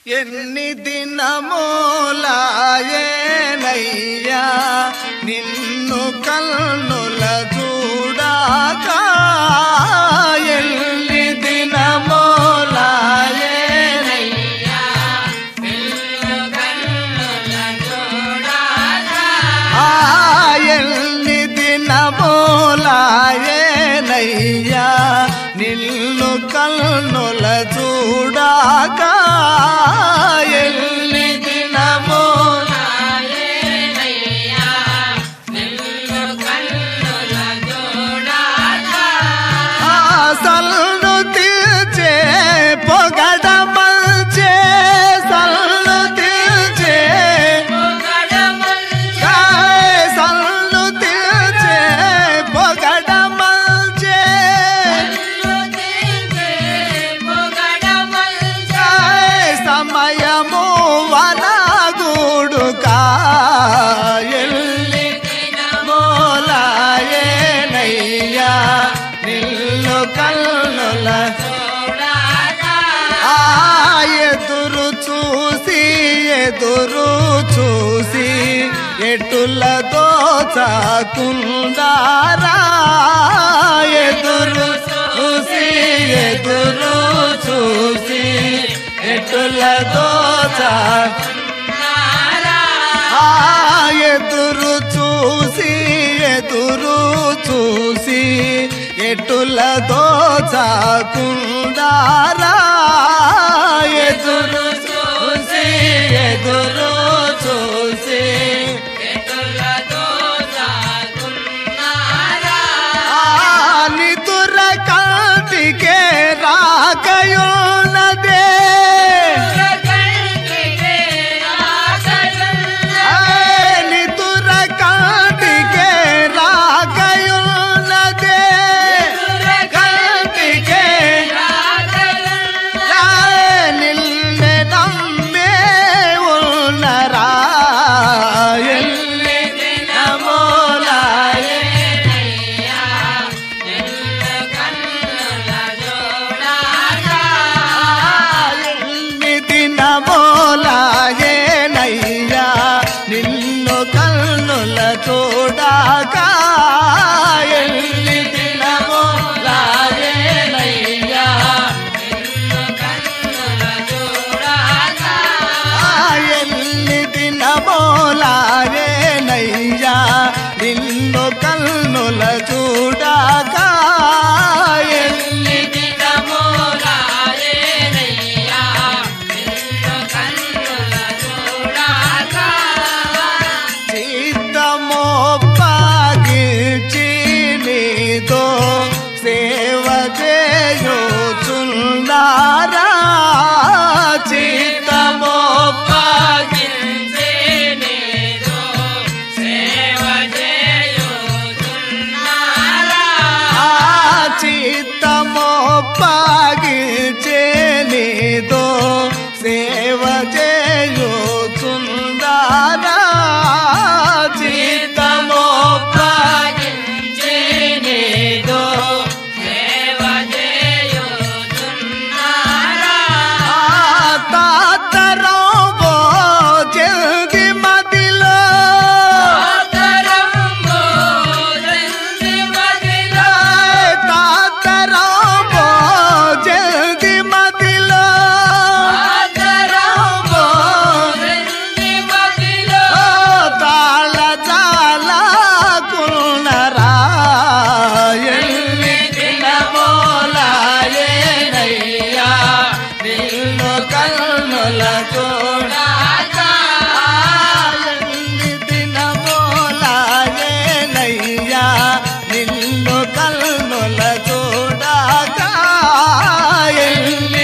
ఎన్ని దినమూలాయేనయ్యా నిన్ను కన్నుల చూడాక ఎన్ని దినమూలాయేనయ్యా ఆ ఎన్ని దినమూలాయేనయ్యా నిన్ను కన్నుల చూడాక ఎన్ని దినమూల సల్లు తీర్చే పొగడ మంచే సల్లు తీర్చే గాయ సల్లు తీర్చే పొగడ మంచే గాయ సమయము వనగూడు కాయల్లి మోలాయేనయ్యా నిల్లు కల్లుల ఆ ఎదురు చూసి ఎదురు చూసి ఎటులతో చాకుందారా ఎదురు చూసి ఎదురు చూసి ఎటులతో చా ఆ ఎదురు చూసి ఎదురు చూసి ఎటులతో చాకుందారా ఎదురు చూసి ఎదురు చూసి ఆ నిదుర కాంతికే రాకయున్నదే నిదుర కాంతికే రాకయున్నదే కాంతికే నిన్నే నమ్మే ఉన్నరా ఎల్లి నమోలాయే ఎన్ని దినమోలాయేనయ్యా నిన్ను కన్నుల చూడాక ఎన్ని దినమోలాయేనయ్యా ఎన్ని దినమోలాయేనయ్యా నిన్ను కన్నుల చూడాక ఎన్ని చిత్తమో పాగిచి నీతో సేవ చేయుచున్నారా చిత్తమో పాగిచి ఆ చిత్తమో పాగిచే నీతో సేవ చేయుచున్నారా చిత్తమో పాగిచే నీతో తాతరాబో జల్ది మదిలో తాతరాబో జల్ది మదిలో తాళ జాల కున్నరా ఎల్లి దినమోలాయేనయ్యా నిన్ను కన్నుల చూడాక ఎల్లి దినమోలాయేనయ్యా నిన్ను కన్నుల చూడాక ఎల్లి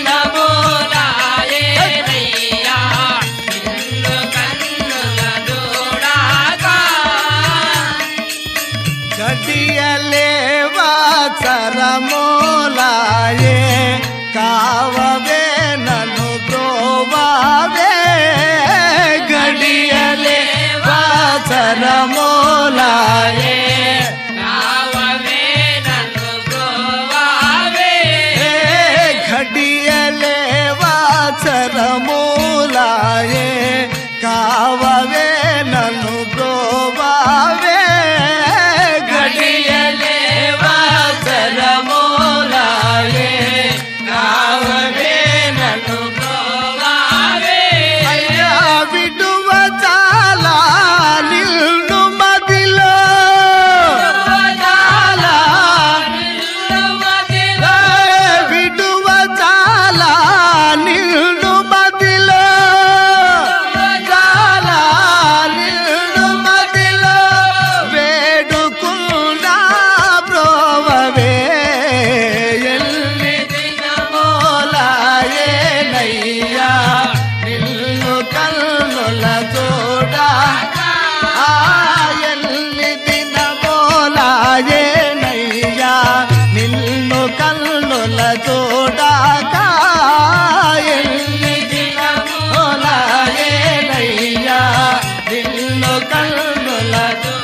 గడియలేవా చరమోలాయే కావవే నన్ను ప్రోవావే గడియలేవా చరమోలాయే ఏ ఘడియలే వాచరమో చూడాక ఎన్ని దినములయేనయ్యా నిన్ను కన్నుల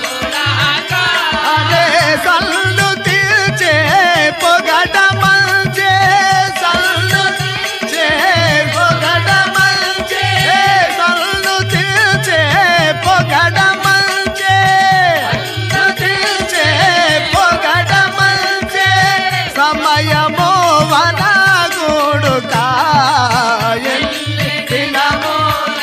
అదే సల్లు తీర్చే పొగట మంచే సల్లు తీర్చే పొగట మంచే సల్లు తీర్చే పొగట మంచే సల్లు తీర్చే పొగట మంచే సమయమో వనగుడు కాయల్లి దినమో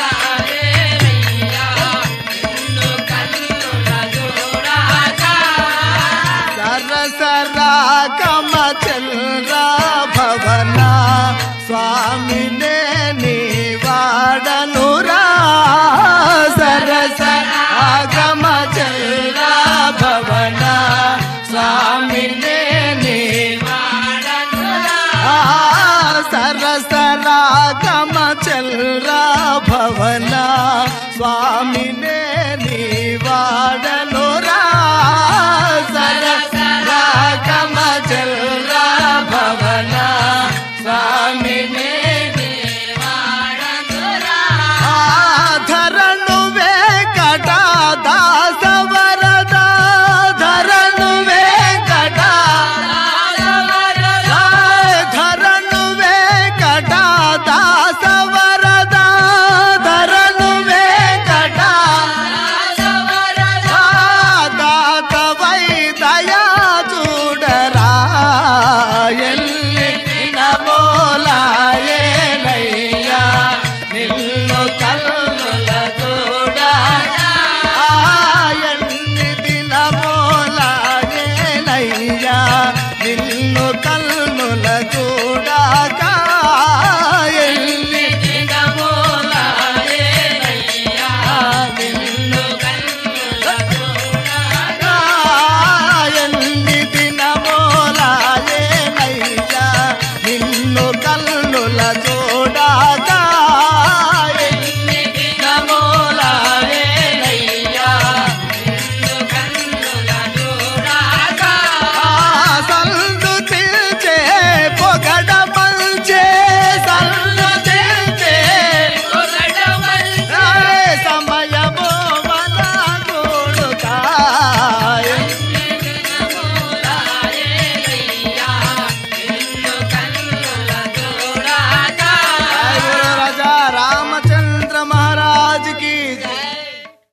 సరసరా కమ చల్రా భవన స్వామి నీ వాడనురా సరస ఆగమ చల్రా భవన స్వామి నీ ఆ సరసరా కమ చల్రా భవన స్వామి నీ వాడ